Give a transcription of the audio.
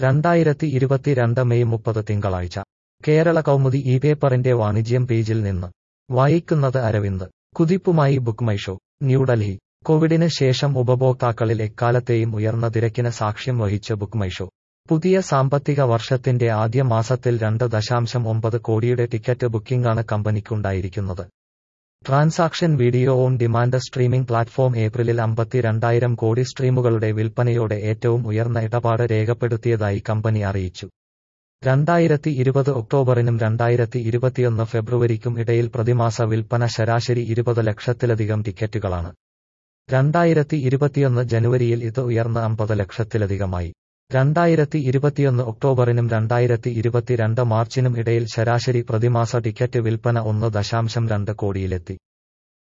രണ്ടായിരത്തി ഇരുപത്തിരണ്ട് മെയ് മുപ്പത് തിങ്കളാഴ്ച കേരള കൗമുദി ഈ പേപ്പറിന്റെ വാണിജ്യം പേജിൽ നിന്ന് വായിക്കുന്നത് അരവിന്ദ് കുതിപ്പുമായി ബുക്ക് മൈ ഷോ ന്യൂഡൽഹി കോവിഡിന് ശേഷം ഉപഭോക്താക്കളിൽ എക്കാലത്തെയും ഉയർന്ന തിരക്കിന് സാക്ഷ്യം വഹിച്ച ബുക്ക് മൈ ഷോ പുതിയ സാമ്പത്തിക വർഷത്തിന്റെ ആദ്യ മാസത്തിൽ രണ്ട് ദശാംശം ഒമ്പത് കോടിയുടെ ടിക്കറ്റ് ബുക്കിംഗാണ് കമ്പനിക്കുണ്ടായിരിക്കുന്നത് transaction video on demand streaming platform ഏപ്രിലിൽ അമ്പത്തിരണ്ടായിരം കോടി സ്ട്രീമുകളുടെ വിൽപ്പനയോടെ ഏറ്റവും ഉയർന്ന ഇടപാട് രേഖപ്പെടുത്തിയതായി കമ്പനി അറിയിച്ചു രണ്ടായിരത്തി ഇരുപത് ഒക്ടോബറിനും രണ്ടായിരത്തി ഇരുപത്തിയൊന്ന് ഫെബ്രുവരിക്കും ഇടയിൽ പ്രതിമാസ വിൽപ്പന ശരാശരി ഇരുപത് ലക്ഷത്തിലധികം ടിക്കറ്റുകളാണ് രണ്ടായിരത്തി ഇരുപത്തിയൊന്ന് ജനുവരിയിൽ ഇത് ഉയർന്ന് അമ്പത് ലക്ഷത്തിലധികമായി രണ്ടായിരത്തി ഇരുപത്തിയൊന്ന് ഒക്ടോബറിനും രണ്ടായിരത്തി ഇരുപത്തിരണ്ട് മാർച്ചിനും ഇടയിൽ ശരാശരി പ്രതിമാസ ടിക്കറ്റ് വിൽപ്പന ഒന്ന് ദശാംശം രണ്ട് കോടിയിലെത്തി